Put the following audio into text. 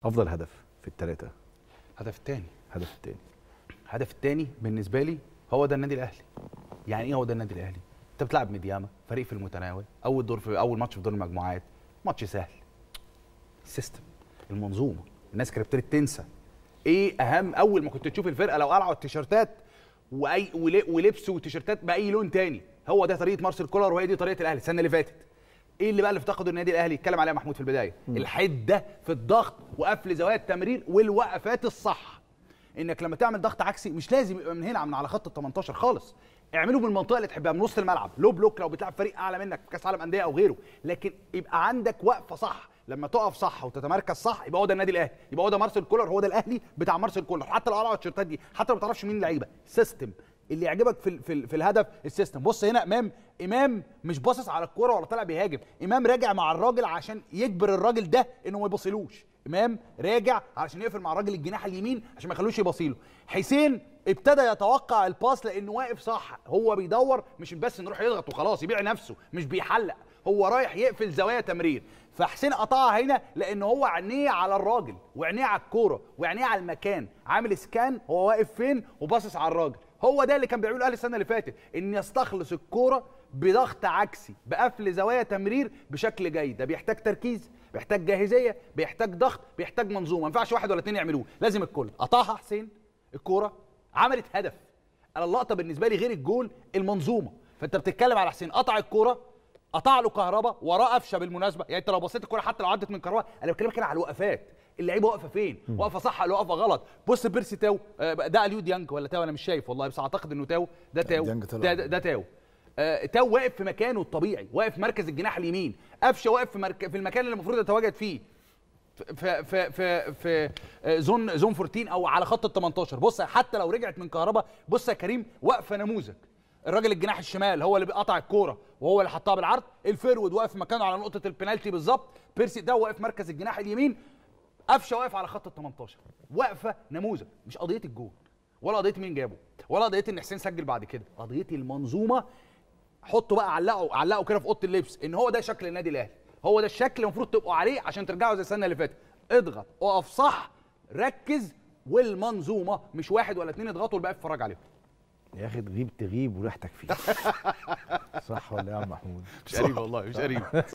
افضل هدف في الثلاثه الهدف الثاني الهدف الثاني الهدف الثاني بالنسبه لي هو ده النادي الاهلي يعني ايه هو ده النادي الاهلي انت بتلعب ميدياما فريق في المتناول اول دور في اول ماتش في دور المجموعات ماتش سهل السيستم المنظومه الناس كانت ابتدت تنسى ايه اهم اول ما كنت تشوف الفرقه لو قلعوا التيشيرتات واي ول- ولبسوا التيشيرتات باي لون تاني هو ده طريقه مارسيل كولر وهي دي طريقه الاهلي السنه اللي فاتت ايه اللي بقى اللي افتقده النادي الاهلي اتكلم عليها محمود في البدايه الحده في الضغط وقفل زوايا التمرير والوقفات الصح انك لما تعمل ضغط عكسي مش لازم يبقى من هنا من على خط ال 18 خالص اعمله من المنطقه اللي تحبها من وسط الملعب لو بلوك لو بتلعب فريق اعلى منك في كاس عالم انديه او غيره لكن يبقى عندك وقفه صح لما تقف صح وتتمركز صح يبقى هو ده النادي الاهلي يبقى هو ده مارسيل كولر هو ده الاهلي بتاع مارسيل كولر حتى لو قلعوا التيشيرتات دي حتى لو ما تعرفش مين اللعيبه سيستم اللي يعجبك في ال- في, ال- في الهدف السيستم بص هنا امام امام مش باصص على الكوره ولا طالع بيهاجم امام راجع مع الراجل عشان يجبر الراجل ده انه ما يبصيلوش امام راجع علشان يقفل مع الراجل الجناح اليمين عشان ما يخلوش يبصيله حسين ابتدى يتوقع الباس لانه واقف صح هو بيدور مش بس نروح يضغط وخلاص يبيع نفسه مش بيحلق هو رايح يقفل زوايا تمرير فحسين قطعها هنا لان هو عينيه على الراجل وعينيه على الكوره وعينيه على المكان عامل سكان هو واقف فين وباصص على الراجل هو ده اللي كان بيعمله الاهلي السنه اللي فاتت ان يستخلص الكوره بضغط عكسي بقفل زوايا تمرير بشكل جيد ده بيحتاج تركيز بيحتاج جاهزيه بيحتاج ضغط بيحتاج منظومه ما ينفعش واحد ولا اتنين يعملوه لازم الكل قطعها حسين الكوره عملت هدف انا اللقطه بالنسبه لي غير الجول المنظومه فانت بتتكلم على حسين قطع الكوره قطع له كهربا وراه قفشه بالمناسبه يعني انت لو بصيت الكوره حتى لو عدت من كهربا انا بتكلمك هنا على الوقفات اللعيبه واقفه فين واقفه صح ولا واقفه غلط بص بيرسي تاو آه، ده اليو ديانج ولا تاو انا مش شايف والله بس اعتقد انه تاو ده تاو ديانج طلع. ده, ده, ده تاو آه، تاو واقف في مكانه الطبيعي واقف في مركز الجناح اليمين قفشه واقف في, مرك... في المكان اللي المفروض يتواجد فيه في في في في زون زون 14 او على خط ال 18 بص حتى لو رجعت من كهربا بص يا كريم واقفه نموذج الراجل الجناح الشمال هو اللي بيقطع الكوره وهو اللي حطها بالعرض الفيرود واقف مكانه على نقطه البنالتي بالظبط بيرسي ده واقف مركز الجناح اليمين قفشه واقف على خط ال 18 واقفه نموذج مش قضيه الجول ولا قضيه مين جابه ولا قضيه ان حسين سجل بعد كده قضيه المنظومه حطوا بقى علقوا علقوا كده في اوضه اللبس ان هو ده شكل النادي الاهلي هو ده الشكل اللي المفروض تبقوا عليه عشان ترجعوا زي السنه اللي فاتت اضغط اقف صح ركز والمنظومه مش واحد ولا اتنين يضغطوا والباقي يتفرج عليهم يا اخي تغيب تغيب وريحتك فيه صح ولا إيه يا عم محمود مش قريب والله مش قريب